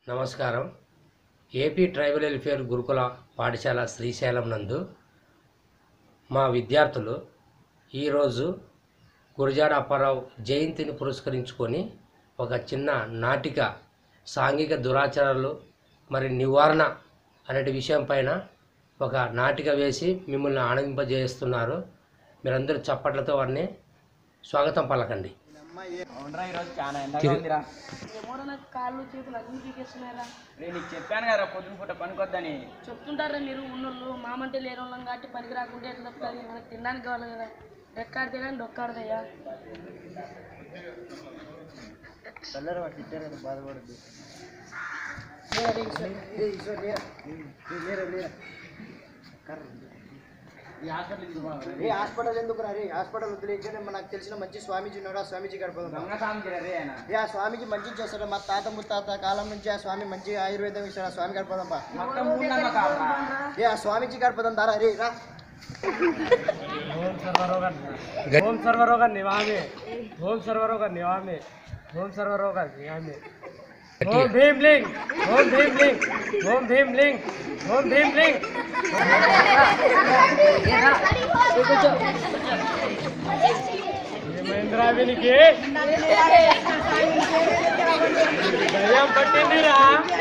నమస్కారం AP tribal welfare గురుకుల పాఠశాల శ్రీశైలం నందు మా విద్యార్థులు ఈరోజు గురజాడ అప్పారావు జయంతిని పురస్కరించుకొని ఒక చిన్న నాటిక సాంఘిక దురాచారాలు మరి నివారణ అనే విషయం పైన ఒక నాటిక వేసి మిమ్మల్ని ఆనందింపజేస్తున్నారు మీరందరూ చప్పట్లతో వారిని స్వాగతం పలకండి అవునరా ఈరోజు చాలా ఎండగా తిరు- ఉందిరా ఎవరో నాకు కాళ్ళు చేతులు అన్ని పీకేస్తున్నారా రే నీకు చెప్పాను కదా పొద్దున పూట పనికొద్దని చెప్తుంటారా మీరు ఉన్నోళ్ళు మామంటే లేని వాళ్ళం కాబట్టి పనికి రాకుంటే ఎట్లా వస్తుంది మనకు తినడానికి కావాలి కదా రెక్కాడితే కానీ డొక్కాడదయ్యా ఏ హాస్పిటల్ ఎందుకు రా రే హాస్పిటల్ వదిలేకే నాకు తెలిసిన మంచి స్వామీజీ ఉన్నాడు ఆ స్వామీజీ గడపదాం దొంగ సామి రే ఆయన ఏ ఆ స్వామీజీ మంచి చేస్తాడు మా తాత ముత్తాత కాలం నుంచి ఆ స్వామి మంచి ఆయుర్వేదం ఇస్తాడు ఆ స్వామి గడపదాం బా మొత్తం మూడు కావరా ఏ ఆ స్వామీజీ గడపదాం దారా రే రా ఓం సర్వరోగ నివామే ఓం సర్వరోగ నివామే ఓం సర్వరోగ నివామే ఓం భీం లింగ్ ఓం భీం లింగ్ ఓం భీం లింగ్ ఓం భీం లింగ్ ఏమైందిరా వీనికి దయ్యం పట్టిందిరా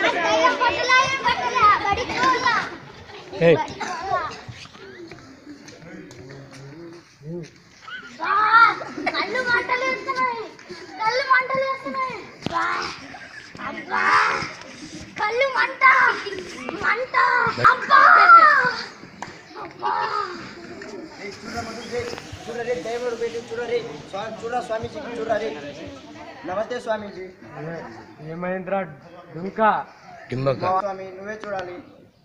కళ్ళు మంటలు వేస్తున్నాయి కళ్ళు మంటలు వేస్తున్నాయి బా! అబ్బా కళ్ళు మంట మంట అబ్బా అబ్బా రే చూడరా మధు, రే చూడ రే దేవుడు పెట్టి చూడ రే స్వామి చూడ స్వామీజీ చూడ రే నమస్తే స్వామీజీ ఏమైందిరా డుంకా డింబక స్వామి నువ్వే చూడాలి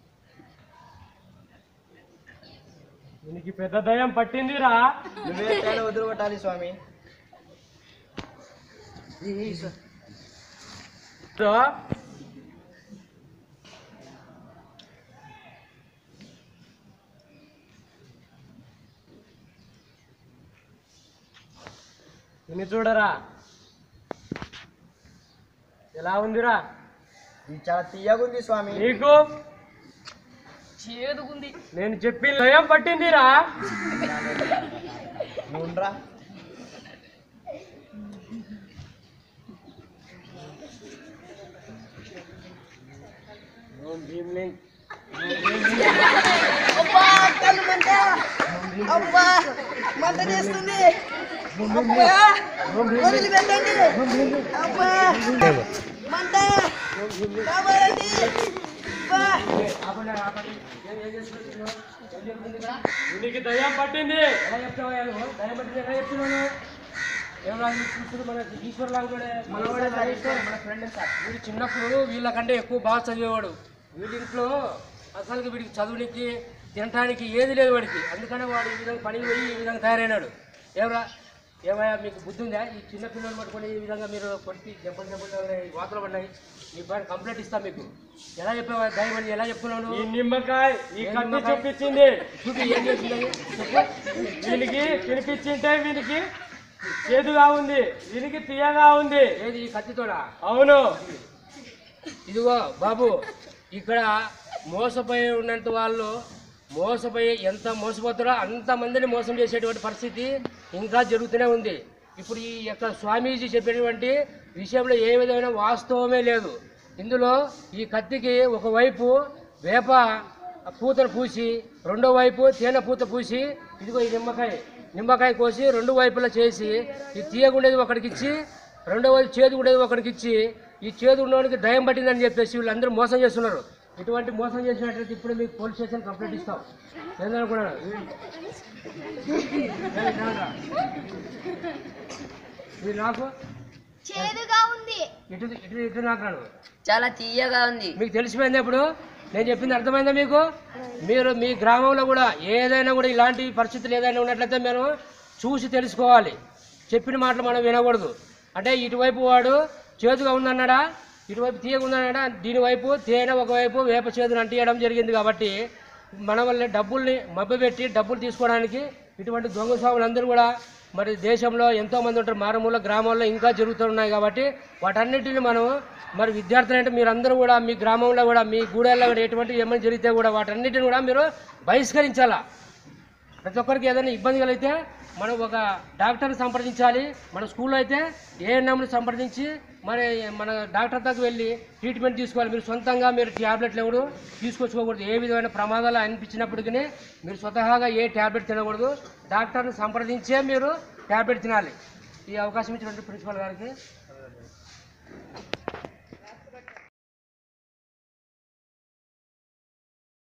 వీనికి పెద్ద దయ్యం పట్టిందిరా నువ్వే తేడా వదిలిపెట్టాలి స్వామి తో విని చూడరా ఎలా ఉందిరా ఇది చాలా తీయగుంది స్వామి నీకు చేదుకుంది నేను చెప్పి లయం పట్టిందిరా నువ్వు ఉండరా ఓం భీమ్లింగ్ వీనికి దయ్యం పట్టింది ఎలా చెప్తావా నువ్వు దయ పట్టింది ఎలా చెప్తున్నాను ఎవరు చూస్తున్నారు మన ఈశ్వర్ కూడా మన ఫ్రెండ్ వీడు చిన్నప్పుడు వీళ్ళకంటే ఎక్కువ బాగా చదివేవాడు వీడి ఇంట్లో అసలు వీడికి చదువునికి తినడానికి ఏది లేదు వాడికి అందుకనే వాడు ఈ విధంగా పనికి పోయి ఈ విధంగా తయారైనాడు ఎవరా ఏమయ్యా మీకు బుద్ధి ఉందా ఈ చిన్న పిల్లలు పట్టుకొని ఈ విధంగా మీరు కొట్టి దెబ్బలు దెబ్బలు వాతలు పడినాయి మీ పైన కంప్లైంట్ ఇస్తాం మీకు ఎలా చెప్పావా దయమని ఎలా చెప్పుకున్నాను ఈ నిమ్మకాయ ఈ ఏం కత్తి నిమ్మకాయ? చూపించింది చూపి ఏం చేసిందని చెప్పు వీనికి తినిపించింటే వీనికి చేదుగా ఉంది వీనికి తీయగా ఉంది ఏది ఈ కత్తితోడా అవును ఇదిగో బాబు ఇక్కడ మోసపోయి ఉన్నంత వాళ్ళు మోసపోయి ఎంత మోసపోతారో అంతమందిని మోసం చేసేటువంటి పరిస్థితి ఇంకా జరుగుతూనే ఉంది ఇప్పుడు ఈ యొక్క స్వామీజీ చెప్పినటువంటి విషయంలో ఏ విధమైన వాస్తవమే లేదు ఇందులో ఈ కత్తికి ఒకవైపు వేప పూతను పూసి రెండో వైపు తేనె పూత పూసి ఇదిగో ఈ నిమ్మకాయ నిమ్మకాయ కోసి రెండు వైపులా చేసి ఈ తీయగుండేది ఒకడికి ఇచ్చి రెండో వైపు చేదు ఉండేది ఒకడికి ఇచ్చి ఈ చేదు ఉన్నవాడికి దయం పట్టిందని చెప్పేసి వీళ్ళందరూ మోసం చేస్తున్నారు ఇటువంటి మోసం చేసినట్లయితే ఇప్పుడు మీకు పోలీస్ స్టేషన్ కంప్లైంట్ ఇస్తాం ఏందనుకున్నాను మీరు నాకు చేదుగా ఉంది ఇటు ఇటు ఇటు నాకు రాను చాలా తీయగా ఉంది మీకు తెలిసిపోయింది ఇప్పుడు నేను చెప్పింది అర్థమైందా మీకు మీరు మీ గ్రామంలో కూడా ఏదైనా కూడా ఇలాంటి పరిస్థితులు ఏదైనా ఉన్నట్లయితే మేము చూసి తెలుసుకోవాలి చెప్పిన మాటలు మనం వినకూడదు అంటే ఇటువైపు వాడు చేదుగా ఉందన్నాడా ఇటువైపు తీయగా ఉందన్నాడా దీనివైపు తేనె ఒకవైపు వేప చేదును అంటియడం జరిగింది కాబట్టి మన వల్ల డబ్బుల్ని మభ్యపెట్టి డబ్బులు తీసుకోవడానికి ఇటువంటి దొంగ స్వాములందరూ కూడా మరి దేశంలో ఎంతో మంది ఉంటారు మారుమూల గ్రామాల్లో ఇంకా జరుగుతున్నాయి కాబట్టి వాటన్నిటిని మనం మరి విద్యార్థులు అంటే మీరందరూ కూడా మీ గ్రామంలో కూడా మీ గూడెల్లో కూడా ఎటువంటి ఏమైనా జరిగితే కూడా వాటన్నిటిని కూడా మీరు బహిష్కరించాలా ప్రతి ఒక్కరికి ఏదైనా ఇబ్బంది కలిగితే మనం ఒక డాక్టర్ని సంప్రదించాలి మన స్కూల్లో అయితే ఏఎన్ఎంని సంప్రదించి మరి మన డాక్టర్ దగ్గర వెళ్ళి ట్రీట్మెంట్ తీసుకోవాలి మీరు సొంతంగా మీరు ట్యాబ్లెట్లు ఎవరు తీసుకొచ్చుకోకూడదు ఏ విధమైన ప్రమాదాలు అనిపించినప్పటికీ మీరు స్వతహాగా ఏ ట్యాబ్లెట్ తినకూడదు డాక్టర్ని సంప్రదించే మీరు ట్యాబ్లెట్ తినాలి ఈ అవకాశం ఇచ్చినటువంటి ప్రిన్సిపల్ గారికి